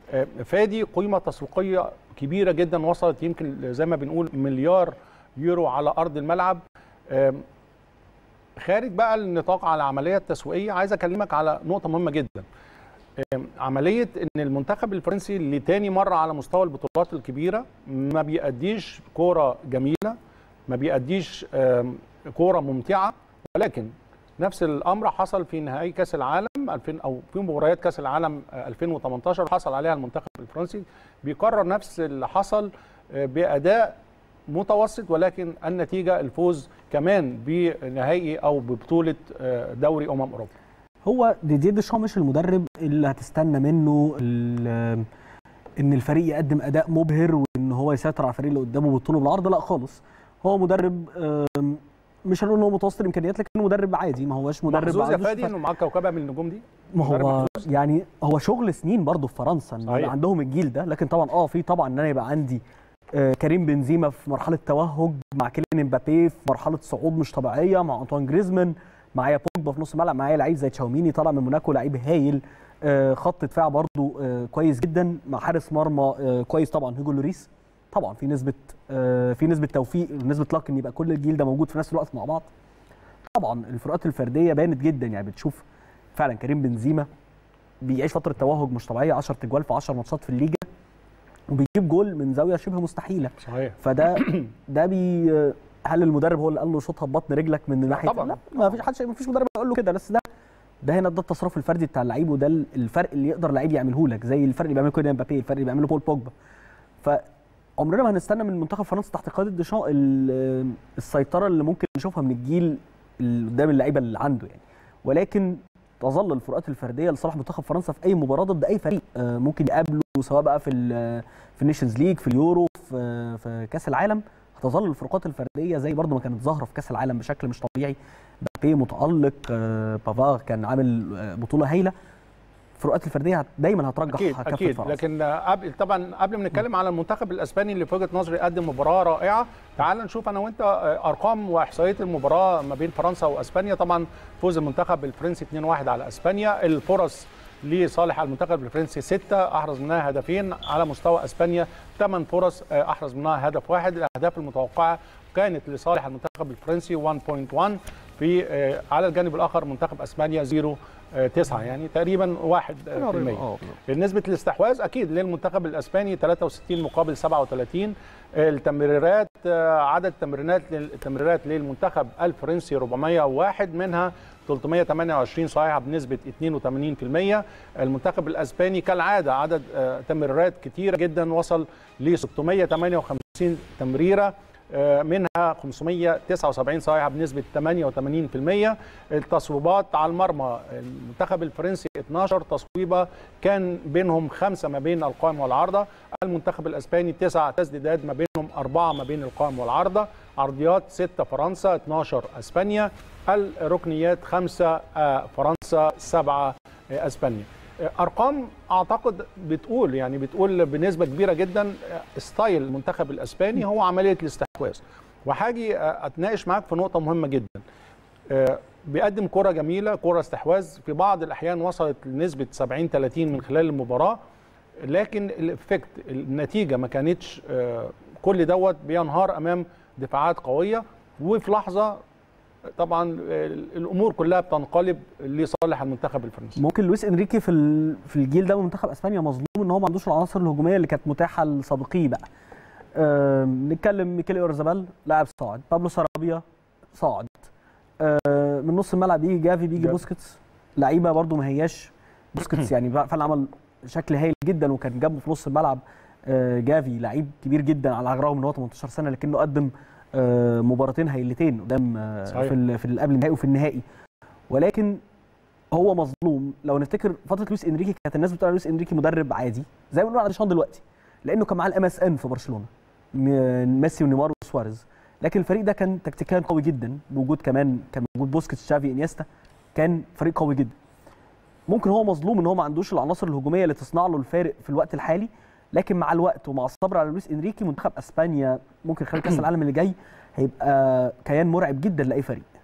آه، فادي قيمه تسويقيه كبيره جدا وصلت يمكن زي ما بنقول مليار يورو على ارض الملعب آم، خارج بقى النطاق على العمليه التسويقيه عايز اكلمك على نقطه مهمه جدا آم، عمليه ان المنتخب الفرنسي لتاني مره على مستوى البطولات الكبيره ما بيأديش كوره جميله ما بيأديش آم، كوره ممتعه ولكن نفس الامر حصل في نهائي كاس العالم 2000 او في مباريات كاس العالم آه، 2018 حصل عليها المنتخب الفرنسي بيكرر نفس اللي حصل آه، باداء متوسط ولكن النتيجه الفوز كمان بنهائي او ببطوله آه، دوري امم اوروبا هو ديديه ديشام مش المدرب اللي هتستنى منه ال- ان الفريق يقدم اداء مبهر وان هو يسيطر على الفريق اللي قدامه بالطول بالعرض لا خالص هو مدرب آم، مش هنقول ان هو متوسط الامكانيات لكن مدرب عادي ما هوش مدرب محظوظ يا عندوش فادي انه معاك كوكبه من النجوم دي ما مدرب هو محظوظ. يعني هو شغل سنين برضه في فرنسا ان صحيح. يبقى عندهم الجيل ده لكن طبعا اه في طبعا ان انا يبقى عندي آه، كريم بنزيما في مرحله توهج مع كيليان امبابي في مرحله صعود مش طبيعيه مع انطوان جريزمان معايا بوجبا في نص الملعب معايا لعيب زي تشاوميني طالع من موناكو لعيب هايل آه، خط دفاع برضه آه، كويس جدا مع حارس مرمى آه، كويس طبعا هيجو لوريس طبعا في نسبه آه، في نسبه توفيق ونسبه لك ان يبقى كل الجيل ده موجود في نفس الوقت مع بعض طبعا الفروقات الفرديه بانت جدا يعني بتشوف فعلا كريم بنزيما بيعيش فتره توهج مش طبيعيه 10 تجوال في 10 ماتشات في الليجا وبيجيب جول من زاويه شبه مستحيله صحيح فده ده بي هل المدرب هو اللي قال له شوطها ببطن رجلك من ناحيه طبعاً. لا ما فيش حد ما فيش مدرب يقول له كده بس ده ده هنا ده التصرف الفردي بتاع اللعيب وده الفرق اللي يقدر لعيب يعمله لك زي الفرق اللي بيعمله كيليان امبابي الفرق اللي بيعمله بول بوجبا فعمرنا ما هنستنى من منتخب فرنسا تحت قياده ديشان ال- السيطره اللي ممكن نشوفها من الجيل اللي قدام اللعيبه اللي عنده يعني ولكن تظل الفروقات الفرديه لصالح منتخب فرنسا في اي مباراه ضد اي فريق آه، ممكن يقابله سواء بقى في ال- في النيشنز ليج في اليورو في في كاس العالم هتظل الفروقات الفرديه زي برضو ما كانت ظاهره في كاس العالم بشكل مش طبيعي مبابي متالق آه، بافار كان عامل آه، بطوله هايله الفروقات الفرديه هت- دايما هترجح اكيد كفه اكيد فرنسا لكن قبل طبعا قبل ما نتكلم على المنتخب الاسباني اللي في وجهه نظري قدم مباراه رائعه تعال نشوف انا وانت ارقام واحصائيات المباراه ما بين فرنسا واسبانيا طبعا فوز المنتخب الفرنسي 2-1 على اسبانيا الفرص لصالح المنتخب الفرنسي ستة احرز منها هدفين على مستوى اسبانيا ثمان فرص احرز منها هدف واحد الاهداف المتوقعه كانت لصالح المنتخب الفرنسي 1.1 في آه، على الجانب الاخر منتخب اسبانيا 0 9 يعني تقريبا 1 في المية. آه، نسبة الاستحواذ أكيد للمنتخب الأسباني 63 مقابل 37 التمريرات آه، عدد التمريرات التمريرات للمنتخب الفرنسي 401 منها 328 صحيحة بنسبة 82% المنتخب الأسباني كالعادة عدد آه، تمريرات كتيرة جدا وصل ل 658 تمريرة آه، منها 579 صحيحة بنسبة 88% التصويبات على المرمى المنتخب الفرنسي 12 تصويبة كان بينهم خمسة ما بين القائم والعارضة المنتخب الأسباني تسع تسديدات ما بينهم أربعة ما بين القائم والعارضة عرضيات ستة فرنسا 12 أسبانيا الركنيات خمسة آه، فرنسا سبعة آه، أسبانيا ارقام اعتقد بتقول يعني بتقول بنسبه كبيره جدا ستايل المنتخب الاسباني هو عمليه الاستحواذ وهاجي اتناقش معاك في نقطه مهمه جدا آه، بيقدم كره جميله كره استحواذ في بعض الاحيان وصلت لنسبه 70 30 من خلال المباراه لكن الافكت النتيجه ما كانتش آه، كل دوت بينهار امام دفاعات قويه وفي لحظه طبعا آه، الامور كلها بتنقلب لصالح المنتخب الفرنسي ممكن لويس انريكي في ال- في الجيل ده من منتخب اسبانيا مظلوم ان هو ما عندوش العناصر الهجوميه اللي كانت متاحه لسابقيه بقى آم، نتكلم ميكيل اورزابال لاعب صاعد بابلو سارابيا صاعد آم، من نص الملعب بيجي جافي بيجي جافي. بوسكيتس لعيبه برده ما هياش بوسكيتس يعني فعلا عمل شكل هايل جدا وكان جنبه في نص الملعب آه، جافي لعيب كبير جدا على الرغم ان هو 18 سنه لكنه قدم آه، مباراتين هايلتين قدام آه، صحيح. في ال- في ال- قبل النهائي وفي النهائي ولكن هو مظلوم لو نفتكر فتره لويس انريكي كانت الناس بتقول على لويس انريكي مدرب عادي زي ما بنقول على ديشان دلوقتي لانه كان معاه الام اس ان في برشلونه م- ميسي ونيمار وسواريز لكن الفريق ده كان تكتيكيا قوي جدا بوجود كمان كان موجود بوسكيتس تشافي انيستا كان فريق قوي جدا ممكن هو مظلوم ان هو ما عندوش العناصر الهجوميه اللي تصنع له الفارق في الوقت الحالي لكن مع الوقت ومع الصبر على لويس انريكي منتخب اسبانيا ممكن خلال كاس العالم اللي جاي هيبقى كيان مرعب جدا لاي فريق